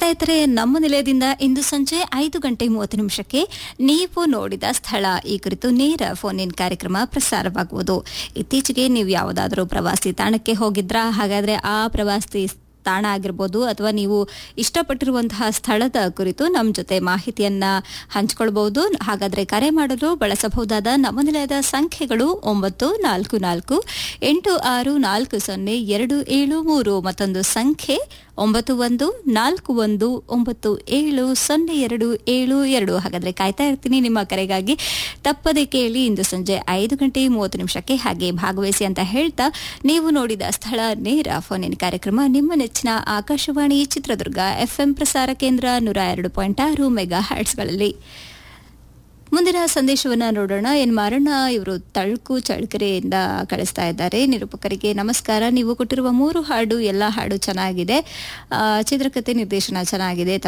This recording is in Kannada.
ಸ್ನೇಹಿತರೆ ನಮ್ಮ ನಿಲಯದಿಂದ ಇಂದು ಸಂಜೆ ಐದು ಗಂಟೆ ಮೂವತ್ತು ನಿಮಿಷಕ್ಕೆ ನೀವು ನೋಡಿದ ಸ್ಥಳ ಈ ಕುರಿತು ನೇರ ಫೋನ್ ಇನ್ ಕಾರ್ಯಕ್ರಮ ಪ್ರಸಾರವಾಗುವುದು ಇತ್ತೀಚೆಗೆ ನೀವು ಯಾವುದಾದರೂ ಪ್ರವಾಸಿ ತಾಣಕ್ಕೆ ಹೋಗಿದ್ರಾ ಹಾಗಾದ್ರೆ ಆ ಪ್ರವಾಸಿ ತಾಣ ಆಗಿರ್ಬೋದು ಅಥವಾ ನೀವು ಇಷ್ಟಪಟ್ಟಿರುವಂತಹ ಸ್ಥಳದ ಕುರಿತು ನಮ್ಮ ಜೊತೆ ಮಾಹಿತಿಯನ್ನ ಹಂಚಿಕೊಳ್ಬಹುದು ಹಾಗಾದ್ರೆ ಕರೆ ಮಾಡಲು ಬಳಸಬಹುದಾದ ನಮ್ಮ ನಿಲಯದ ಸಂಖ್ಯೆಗಳು ಒಂಬತ್ತು ನಾಲ್ಕು ನಾಲ್ಕು ಎಂಟು ಆರು ನಾಲ್ಕು ಸೊನ್ನೆ ಎರಡು ಏಳು ಮೂರು ಮತ್ತೊಂದು ಸಂಖ್ಯೆ ಒಂಬತ್ತು ಒಂದು ನಾಲ್ಕು ಒಂದು ಒಂಬತ್ತು ಏಳು ಸೊನ್ನೆ ಎರಡು ಏಳು ಎರಡು ಹಾಗಾದ್ರೆ ಕಾಯ್ತಾ ಇರ್ತೀನಿ ನಿಮ್ಮ ಕರೆಗಾಗಿ ತಪ್ಪದೆ ಕೇಳಿ ಇಂದು ಸಂಜೆ ಐದು ಗಂಟೆ ಮೂವತ್ತು ನಿಮಿಷಕ್ಕೆ ಹಾಗೆ ಭಾಗವಹಿಸಿ ಅಂತ ಹೇಳ್ತಾ ನೀವು ನೋಡಿದ ಸ್ಥಳ ನೇರ ಫೋನ್ ಇನ್ ಕಾರ್ಯಕ್ರಮ ನಿಮ್ಮ ನೆಚ್ಚಿನ ಆಕಾಶವಾಣಿ ಚಿತ್ರದುರ್ಗ ಎಫ್ಎಂ ಪ್ರಸಾರ ಕೇಂದ್ರ ನೂರ ಎರಡು ಪಾಯಿಂಟ್ ಆರು ಮೆಗಾ ಹ್ಯಾಟ್ಸ್ಗಳಲ್ಲಿ ಮುಂದಿನ ಸಂದೇಶವನ್ನ ನೋಡೋಣ ಎನ್ ಮಾರಣ್ಣ ಇವರು ತಳ್ಕು ಚಳ್ಕೆರೆಯಿಂದ ಕಳಿಸ್ತಾ ಇದ್ದಾರೆ ನಿರೂಪಕರಿಗೆ ನಮಸ್ಕಾರ ನೀವು ಕೊಟ್ಟಿರುವ ಮೂರು ಹಾಡು ಎಲ್ಲ ಹಾಡು ಚೆನ್ನಾಗಿದೆ ಆ, ಚಿತ್ರಕಥೆ ನಿರ್ದೇಶನ ಚೆನ್ನಾಗಿದೆ